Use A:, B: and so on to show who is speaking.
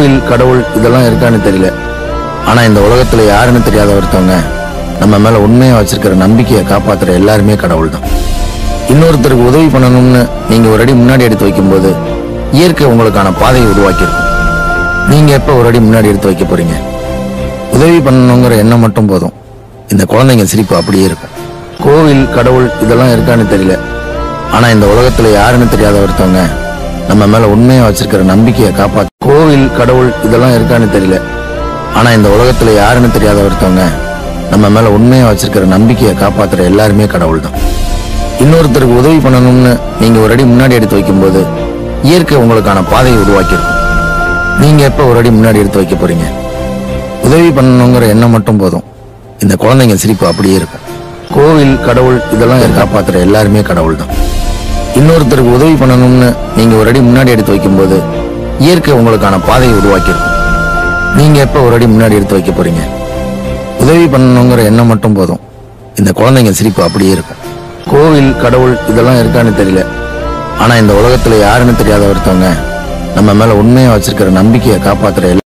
A: கோவில் கடவுள் இதெல்லாம் இருக்கான்னு தெரியல ஆனா இந்த உலகத்துல யாருன்னு தெரியாத ஒருத்தவங்க நம்ம மேல உண்மையா வச்சிருக்கிற நம்பிக்கையை காப்பாத்துற எல்லாருமே கடவுள் தான் இன்னொருத்தருக்கு உதவி பண்ணணும்னு நீங்க ஒரு அடி முன்னாடி எடுத்து வைக்கும்போது இயற்கை உங்களுக்கான பாதையை உருவாக்கியிருக்கும் நீங்க எப்ப ஒரு அடி முன்னாடி எடுத்து வைக்க போறீங்க உதவி பண்ணணுங்கிற எண்ணம் மட்டும் போதும் இந்த குழந்தைங்க சிரிப்பு அப்படியே இருக்கும் கோவில் கடவுள் இதெல்லாம் இருக்கான்னு தெரியல ஆனா இந்த உலகத்துல யாருன்னு தெரியாத ஒருத்தவங்க நம்ம மேல உண்மையா வச்சிருக்கிற நம்பிக்கையை காப்பாத்து கோவில் கடவுள் இதெல்லாம் இருக்கான்னு தெரியல ஆனா இந்த உலகத்துல யாருன்னு தெரியாத ஒருத்தவங்க நம்ம மேல உண்மையா வச்சிருக்கிற நம்பிக்கையை காப்பாத்துற எல்லாருமே கடவுள் தான் இன்னொருத்தருக்கு உதவி பண்ணணும்னு நீங்க ஒரு அடி முன்னாடி எடுத்து வைக்கும்போது இயற்கை உங்களுக்கான பாதையை உருவாக்கியிருக்கும் நீங்க எப்ப ஒரு அடி முன்னாடி எடுத்து வைக்க போறீங்க உதவி பண்ணணுங்கிற எண்ணம் மட்டும் போதும் இந்த குழந்தைங்க சிரிப்பு அப்படியே இருக்கும் கோவில் கடவுள் இதெல்லாம் காப்பாத்துற எல்லாருமே கடவுள் தான் இன்னொருத்தருக்கு உதவி பண்ணணும்னு நீங்க ஒரு அடி முன்னாடி எடுத்து வைக்கும்போது இயற்கை உங்களுக்கான பாதையை உருவாக்கியிருக்கும் நீங்க எப்ப ஒரு அடி முன்னாடி எடுத்து வைக்க போறீங்க உதவி பண்ணணுங்கிற எண்ணம் மட்டும் போதும் இந்த குழந்தைங்க சிரிப்பு அப்படியே இருக்கும் கோவில் கடவுள் இதெல்லாம் இருக்கான்னு தெரியல ஆனா இந்த உலகத்துல யாருன்னு தெரியாத ஒருத்தவங்க நம்ம மேல உண்மையா வச்சிருக்கிற நம்பிக்கையை காப்பாத்துற எல்லா-